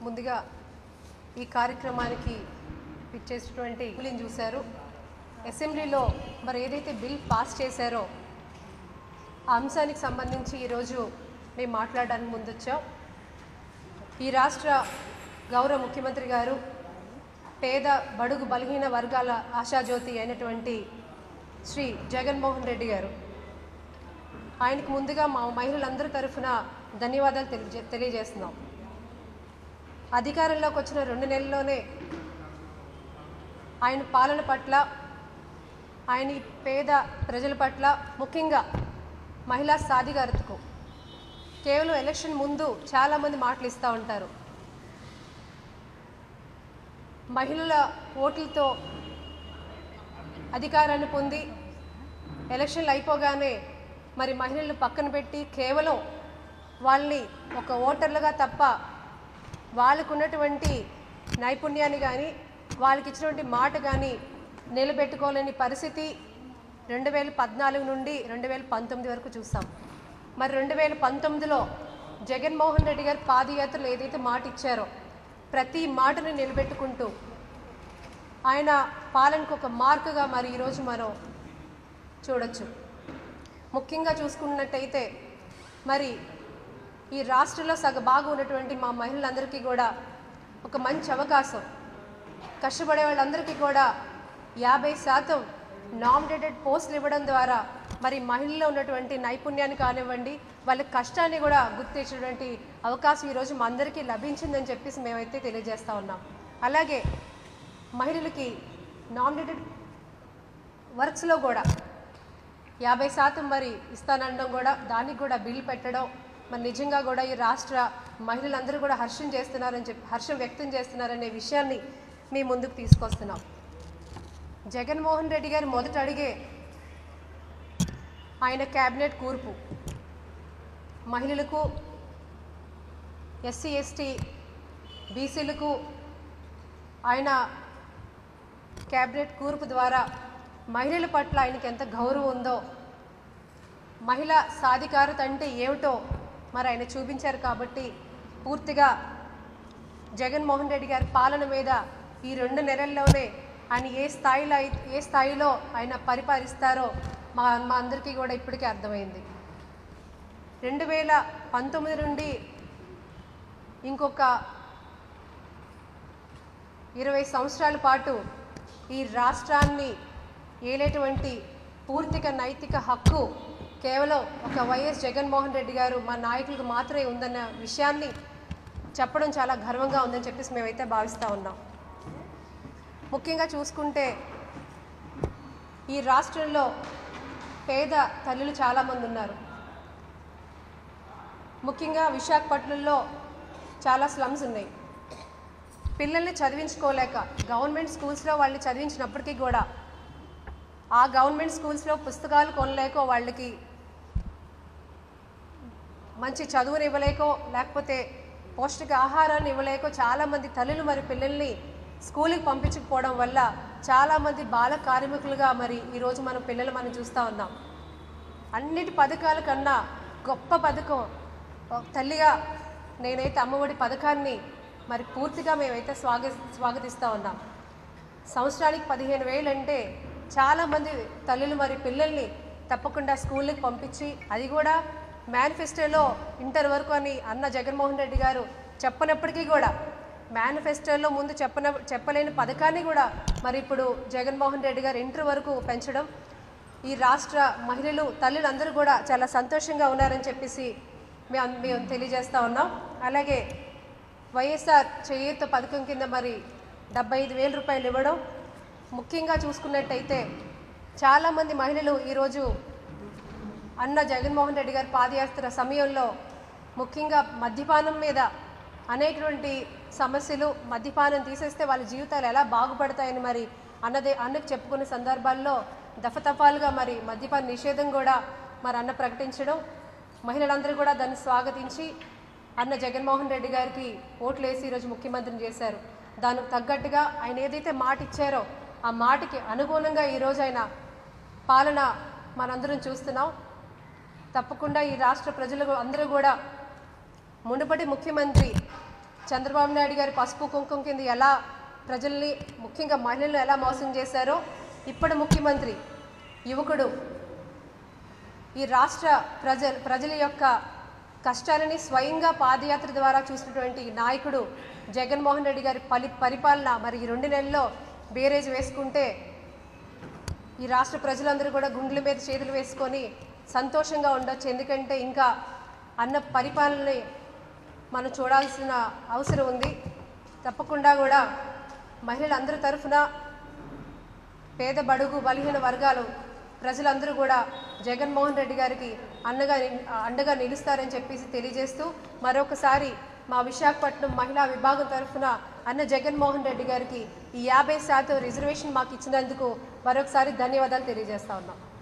ముందుగా ఈ కార్యక్రమానికి ఇచ్చేసినటువంటి బిల్లుని చూశారు అసెంబ్లీలో మరి ఏదైతే బిల్ పాస్ చేశారో ఆ అంశానికి సంబంధించి ఈరోజు మేము మాట్లాడడానికి ముందొచ్చాం ఈ రాష్ట్ర గౌరవ ముఖ్యమంత్రి గారు పేద బడుగు బలహీన వర్గాల ఆశాజ్యోతి అయినటువంటి శ్రీ జగన్మోహన్ రెడ్డి గారు ఆయనకు ముందుగా మా మహిళలందరి తరఫున ధన్యవాదాలు తెలియజే తెలియజేస్తున్నాం అధికారంలోకి వచ్చిన రెండు నెలల్లోనే ఆయన పాలన పట్ల ఆయన ఈ పేద ప్రజల పట్ల ముఖ్యంగా మహిళా సాధికారతకు కేవలం ఎలక్షన్ ముందు చాలామంది మాటలు ఇస్తూ ఉంటారు మహిళల ఓట్లతో అధికారాన్ని పొంది ఎలక్షన్లు అయిపోగానే మరి మహిళలు పక్కన పెట్టి కేవలం వాళ్ళని ఒక ఓటర్లుగా తప్ప వాళ్ళకు ఉన్నటువంటి నైపుణ్యాన్ని కానీ వాళ్ళకి ఇచ్చినటువంటి మాట కానీ నిలబెట్టుకోలేని పరిస్థితి రెండు వేల పద్నాలుగు నుండి రెండు వేల పంతొమ్మిది వరకు చూసాం మరి రెండు వేల పంతొమ్మిదిలో జగన్మోహన్ రెడ్డి గారు పాదయాత్రలు ఏదైతే మాట ఇచ్చారో ప్రతి మాటను నిలబెట్టుకుంటూ ఆయన పాలనకు ఒక మార్కుగా మరి ఈరోజు మనం చూడొచ్చు ముఖ్యంగా చూసుకున్నట్టయితే మరి ఈ రాష్ట్రంలో సగ బాగా ఉన్నటువంటి మా మహిళలందరికీ కూడా ఒక మంచి అవకాశం కష్టపడే వాళ్ళందరికీ కూడా యాభై శాతం నామినేటెడ్ పోస్టులు ఇవ్వడం ద్వారా మరి మహిళల్లో ఉన్నటువంటి నైపుణ్యాన్ని కానివ్వండి వాళ్ళ కష్టాన్ని కూడా గుర్తించినటువంటి అవకాశం ఈరోజు మా అందరికీ లభించిందని చెప్పేసి మేమైతే తెలియజేస్తా ఉన్నాం అలాగే మహిళలకి నామినేటెడ్ వర్క్స్లో కూడా యాభై శాతం మరి ఇస్తానడం కూడా దానికి కూడా బిల్లు పెట్టడం మరి నిజంగా కూడా ఈ రాష్ట్ర మహిళలందరూ కూడా హర్షం చేస్తున్నారని చెప్పి హర్షం వ్యక్తం చేస్తున్నారనే విషయాన్ని మీ ముందుకు తీసుకొస్తున్నాం జగన్మోహన్ రెడ్డి గారి మొదట అడిగే ఆయన క్యాబినెట్ కూర్పు మహిళలకు ఎస్సీ ఎస్టీ బీసీలకు ఆయన క్యాబినెట్ కూర్పు ద్వారా మహిళల పట్ల ఆయనకి ఎంత గౌరవం ఉందో మహిళా సాధికారత అంటే ఏమిటో మరి ఆయన చూపించారు కాబట్టి పూర్తిగా జగన్మోహన్ రెడ్డి గారి పాలన మీద ఈ రెండు నెలల్లోనే ఆయన ఏ స్థాయిలో అయి- ఏ స్థాయిలో ఆయన పరిపాలిస్తారో మా మా అందరికీ కూడా ఇప్పటికే అర్థమైంది రెండు వేల పంతొమ్మిది నుండి ఇంకొక ఇరవై సంవత్సరాల పాటు ఈ రాష్ట్రాన్ని ఏలేటువంటి పూర్తిగా నైతిక హక్కు కేవలం ఒక వైఎస్ జగన్మోహన్ రెడ్డి గారు మా నాయకులకు మాత్రమే ఉందన్న విషయాన్ని చెప్పడం చాలా గర్వంగా ఉందని చెప్పేసి మేమైతే భావిస్తూ ఉన్నాం ముఖ్యంగా చూసుకుంటే ఈ రాష్ట్రంలో పేద తల్లులు చాలామంది ఉన్నారు ముఖ్యంగా విశాఖపట్నంలో చాలా స్లమ్స్ ఉన్నాయి పిల్లల్ని చదివించుకోలేక గవర్నమెంట్ స్కూల్స్లో వాళ్ళని చదివించినప్పటికీ కూడా ఆ గవర్నమెంట్ స్కూల్స్లో పుస్తకాలు కొనలేకో వాళ్ళకి మంచి చదువుని ఇవ్వలేకో లేకపోతే పౌష్టిక ఆహారాన్ని ఇవ్వలేకో చాలామంది తల్లులు మరి పిల్లల్ని స్కూల్కి పంపించకపోవడం వల్ల చాలామంది బాల కార్మికులుగా మరి ఈరోజు మనం పిల్లలు మనం చూస్తూ ఉన్నాం అన్నిటి పథకాల కన్నా గొప్ప పథకం ఒక తల్లిగా నేనైతే అమ్మఒడి పథకాన్ని మరి పూర్తిగా మేమైతే స్వాగ స్వాగతిస్తూ ఉన్నాం సంవత్సరానికి పదిహేను వేలు అంటే చాలామంది తల్లులు మరి పిల్లల్ని తప్పకుండా స్కూళ్ళకి పంపించి అది కూడా మేనిఫెస్టోలో ఇంటర్ వరకు అని అన్న జగన్మోహన్ రెడ్డి గారు చెప్పనప్పటికీ కూడా మేనిఫెస్టోలో ముందు చెప్పన చెప్పలేని పథకాన్ని కూడా మరి ఇప్పుడు జగన్మోహన్ రెడ్డి గారు ఇంటర్ వరకు పెంచడం ఈ రాష్ట్ర మహిళలు తల్లులందరూ కూడా చాలా సంతోషంగా ఉన్నారని చెప్పేసి మేము మేము తెలియజేస్తా ఉన్నాం అలాగే వైఎస్ఆర్ చేయూత పథకం కింద మరి డెబ్బై ఐదు వేల రూపాయలు ఇవ్వడం ముఖ్యంగా చూసుకున్నట్టయితే చాలామంది మహిళలు ఈరోజు అన్న జగన్మోహన్ రెడ్డి గారి పాదయాత్ర సమయంలో ముఖ్యంగా మద్యపానం మీద అనేకటువంటి సమస్యలు మద్యపానం తీసేస్తే వాళ్ళ జీవితాలు ఎలా బాగుపడతాయని మరి అన్నదే అన్నకు చెప్పుకునే సందర్భాల్లో దఫతఫాలుగా మరి మద్యపాన నిషేధం కూడా మరి అన్న ప్రకటించడం మహిళలందరూ కూడా దాన్ని స్వాగతించి అన్న జగన్మోహన్ రెడ్డి గారికి ఓట్లు వేసి ఈరోజు ముఖ్యమంత్రిని చేశారు దానికి తగ్గట్టుగా ఆయన ఏదైతే మాట ఇచ్చారో ఆ మాటకి అనుగుణంగా ఈరోజు ఆయన పాలన మనందరం చూస్తున్నాం తప్పకుండా ఈ రాష్ట్ర ప్రజలు అందరూ కూడా మునుపటి ముఖ్యమంత్రి చంద్రబాబు నాయుడు గారి పసుపు కుంకుమ కింద ఎలా ప్రజల్ని ముఖ్యంగా మహిళలను ఎలా మోసం చేశారో ఇప్పుడు ముఖ్యమంత్రి యువకుడు ఈ రాష్ట్ర ప్రజ ప్రజల యొక్క కష్టాలని స్వయంగా పాదయాత్ర ద్వారా చూసినటువంటి నాయకుడు జగన్మోహన్ రెడ్డి గారి పలి పరిపాలన మరి ఈ రెండు నెలల్లో బేరేజ్ వేసుకుంటే ఈ రాష్ట్ర ప్రజలందరూ కూడా గుండెల మీద చేతులు వేసుకొని సంతోషంగా ఉండొచ్చు ఎందుకంటే ఇంకా అన్న పరిపాలనని మనం చూడాల్సిన అవసరం ఉంది తప్పకుండా కూడా మహిళలందరి తరఫున పేద బడుగు బలహీన వర్గాలు ప్రజలందరూ కూడా జగన్మోహన్ రెడ్డి గారికి అండగా ని- అండగా నిలుస్తారని చెప్పేసి తెలియజేస్తూ మరొకసారి మా విశాఖపట్నం మహిళా విభాగం తరఫున అన్న జగన్మోహన్ రెడ్డి గారికి ఈ యాభై శాతం రిజర్వేషన్ మాకు ఇచ్చినందుకు మరొకసారి ధన్యవాదాలు తెలియజేస్తా ఉన్నాం